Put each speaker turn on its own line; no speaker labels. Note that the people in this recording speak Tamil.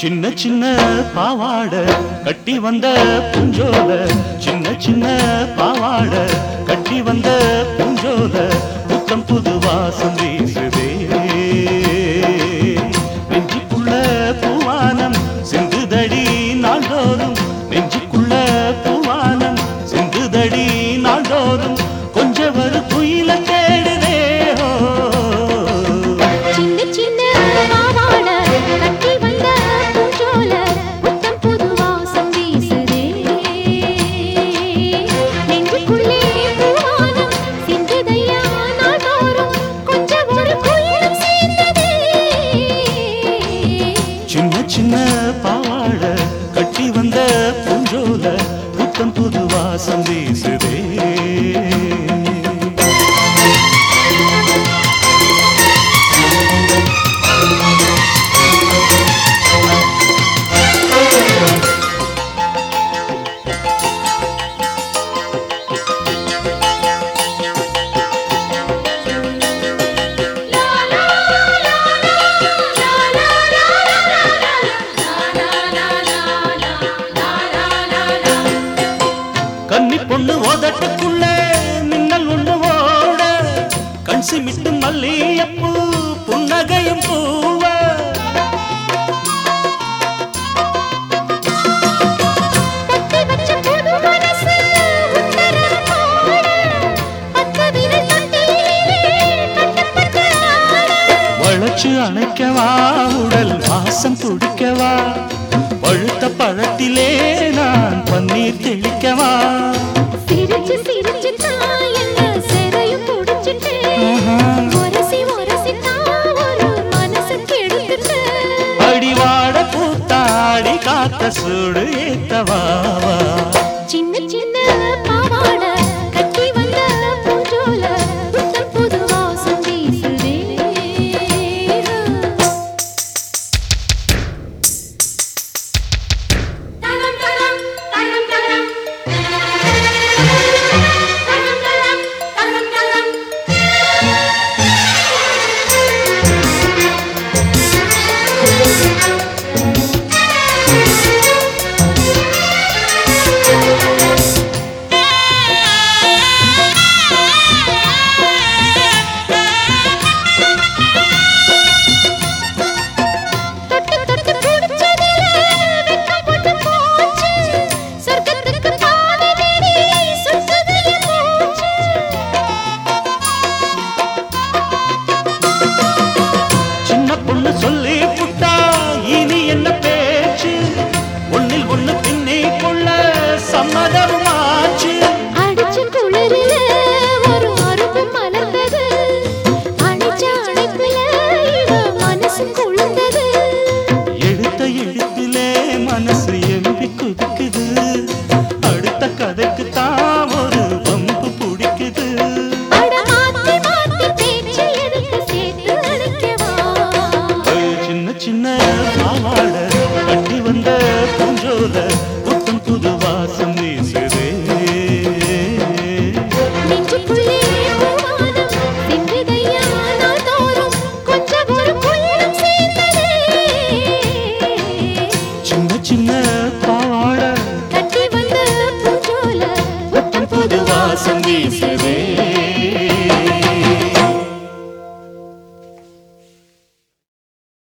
சின்ன சின்ன பாவாட கட்டி வந்த பூஞ்சோல சின்ன சின்ன பாவாட கட்டி வந்த பூஞ்சோல புத்தம் புது வாசம் வீசுதே நெஞ்சுக்குள்ள பூவானம் சிந்துதடி நாள்தோறும் நெஞ்சுக்குள்ள பூவானம் சிந்துதடி நாள்தோறும் கொஞ்சம் ஒரு குயில தேடுதே ஓ.
சின்ன சின்ன பாவாட கட்டி வந்த பூஞ்சோல புத்தம் புது வாசம் வீசுதே நெஞ்சுக்குள்ளே பூவானம் சிந்துதையா நாள்தோறும் கொஞ்சம் ஒரு குயிலும் சேர்ந்ததே
சின்ன சின்ன பாவாட கட்டி வந்த பூஞ்சோல புத்தம் புது வாசம் வீசுதே கன்னி பொண்ணு ஓதட்டுக்குள்ள மின்னல் ஒண்ணு ஓட கண் சிமிட்டு மல்லியப்பூ புன்னகையும் பூவ
தட்டி வச்ச புது மனசு உத்தரவு போட பச்சை விரல் தொட்டிலே கட்டப்பட்டு ஆட
வளைச்சு அணைக்கவா உடல் வாசம் துடிக்கவா பழுத்த பழத்திலே நான் பன்னீர் தெளிக்கவா
சிரிச்சு சிரிச்சு தான் என்ன சிறையும் புடிச்சிட்டு உரசி உரசி தான் ஒரு மனசு கெடுத்துட்டு
அடிவாட பூத்தாடி காத்த சூடு ஏத்தவா